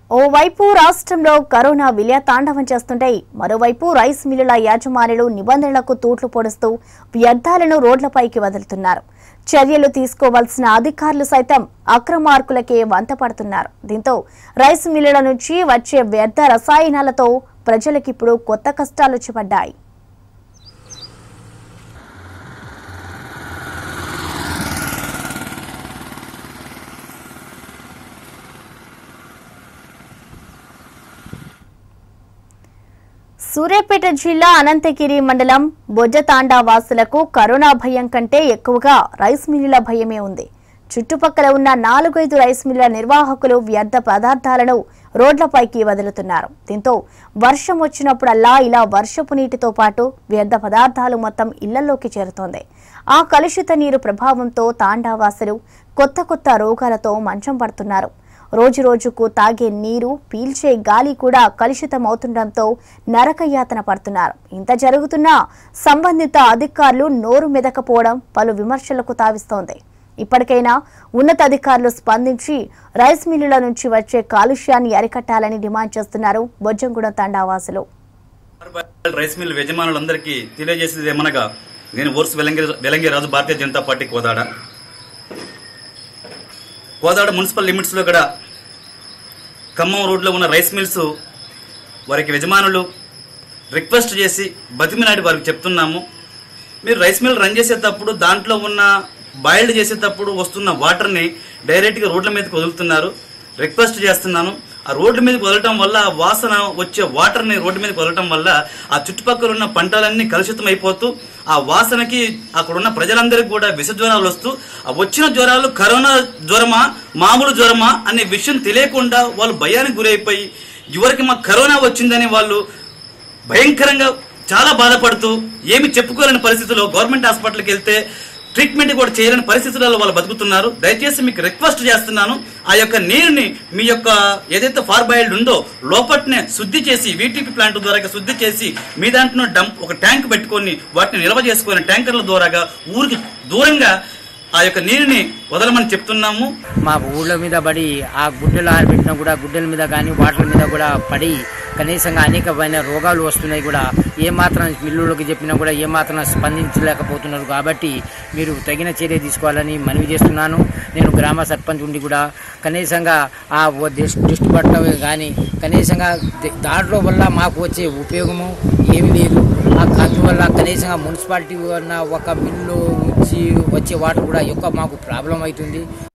ఓవైపు రాష్ట్రంలో కరోనా విలయతాండవం చేస్తుంటే మరోవైపు రైస్ మిల్లుల యాజమాన్యులు నిబంధనలకు తూట్లు పొడుస్తూ వ్యర్థాలను రోడ్లపైకి వదులుతున్నారు చర్యలు తీసుకోవాల్సిన అధికారులు సైతం అక్రమార్కులకే వంతపడుతున్నారు దీంతో రైస్ మిల్లుల నుంచి వచ్చే వ్యర్థ రసాయనాలతో ప్రజలకిప్పుడు కొత్త కష్టాలు వచ్చి సూర్యాపేట జిల్లా అనంతగిరి మండలం బొజ్జతాండా వాసులకు కరోనా భయం కంటే ఎక్కువగా రైస్ మిల్లుల భయమే ఉంది చుట్టుపక్కల ఉన్న నాలుగైదు రైస్ మిల్లుల నిర్వాహకులు వ్యర్థ పదార్థాలను రోడ్లపైకి వదులుతున్నారు దీంతో వర్షం వచ్చినప్పుడల్లా ఇలా వర్షపు నీటితో పాటు వ్యర్థ పదార్థాలు మొత్తం ఇళ్లలోకి చేరుతోంది ఆ కలుషిత నీరు ప్రభావంతో తాండావాసులు కొత్త కొత్త రోగాలతో మంచం పడుతున్నారు రోజు రోజుకు తాగే నీరు పీల్చే గాలి కూడా కలుషితమవుతుండటంతో నరకయాతన పడుతున్నారు ఇంత జరుగుతున్నా సంబంధిత అధికారులు నోరు మెదకపోవడం పలు విమర్శలకు తావిస్తోంది ఇప్పటికైనా ఉన్నతాధికారులు స్పందించి రైస్ మిల్లుల నుంచి వచ్చే కాలుష్యాన్ని అరికట్టాలని డిమాండ్ చేస్తున్నారు బొజ్జంగూడెం తండావాసులు భారత్ రైస్ మిల్ యజమానులందరికీ తెలియజేసేది ఏమనగా నేను ఓర్స్ వెలంగి వెలంగి రాజు భారతీయ జనతా పార్టీ కోదాడ కోదాడ మున్సిపల్ లిమిట్స్లో కూడా ఖమ్మం రోడ్లో ఉన్న రైస్ మిల్స్ వారికి యజమానులు రిక్వెస్ట్ చేసి బతిమినాడి వారికి చెప్తున్నాము మీరు రైస్ మిల్ రన్ చేసేటప్పుడు దాంట్లో ఉన్న బాయిల్డ్ చేసేటప్పుడు వస్తున్న వాటర్ని డైరెక్ట్గా రోడ్ల మీదకి వదులుతున్నారు రిక్వెస్ట్ చేస్తున్నాను ఆ రోడ్ల మీదకి వదలటం వల్ల ఆ వాసన వచ్చే వాటర్ని రోడ్డు మీదకి వదలటం వల్ల ఆ చుట్టుపక్కల ఉన్న పంటలన్నీ కలుషితం అయిపోతూ ఆ వాసనకి అక్కడ ఉన్న ప్రజలందరికీ కూడా విష జ్వరాలు వస్తూ ఆ వచ్చిన జ్వరాలు కరోనా జ్వరమా మామూలు జ్వరమా అనే విషయం తెలియకుండా వాళ్ళు భయానికి గురైపోయి ఎవరికి మాకు కరోనా వచ్చిందని వాళ్ళు భయంకరంగా చాలా బాధపడుతూ ఏమి చెప్పుకోలేని పరిస్థితుల్లో గవర్నమెంట్ హాస్పిటల్కి వెళ్తే ట్రీట్మెంట్ కూడా చేయలేని పరిస్థితులలో వాళ్ళు బతుకుతున్నారు దయచేసి మీకు రిక్వెస్ట్ చేస్తున్నాను ఆ యొక్క నీరుని మీ యొక్క ఏదైతే ఫార్ బాయిల్డ్ ఉందో లోపట్నే శుద్ధి చేసి వీటీపీ ప్లాంట్ ద్వారా శుద్ధి చేసి మీ దాంట్లో డంప్ ఒక ట్యాంక్ పెట్టుకొని వాటిని నిల్వ చేసుకుని ట్యాంకర్ల ద్వారాగా ఊరికి దూరంగా ఆ యొక్క నీరుని వదలమని చెప్తున్నాము మా ఊళ్ళ మీద పడి ఆ గుడ్డలు ఆరబెట్టినా కూడా గుడ్డల మీద కానీ వాటర్ మీద కూడా పడి కనీసంగా అనేకమైన రోగాలు వస్తున్నాయి కూడా ఏమాత్రం మిల్లులకు చెప్పినా కూడా ఏమాత్రం స్పందించలేకపోతున్నారు కాబట్టి మీరు తగిన చర్య తీసుకోవాలని మనవి చేస్తున్నాను నేను గ్రామ సర్పంచ్ ఉండి కూడా కనీసంగా ఆ ఓ దిష్- దృష్టి పట్టడం కానీ కనీసంగా ది- దాంట్లో వల్ల మాకు వచ్చే ఉపయోగము ఏమీ లేదు ఆ అందువల్ల కనీసంగా మున్సిపాలిటీ ఉన్న ఒక మిల్లు నుంచి వచ్చే వాటర్ కూడా ఎక్కువ మాకు ప్రాబ్లం అవుతుంది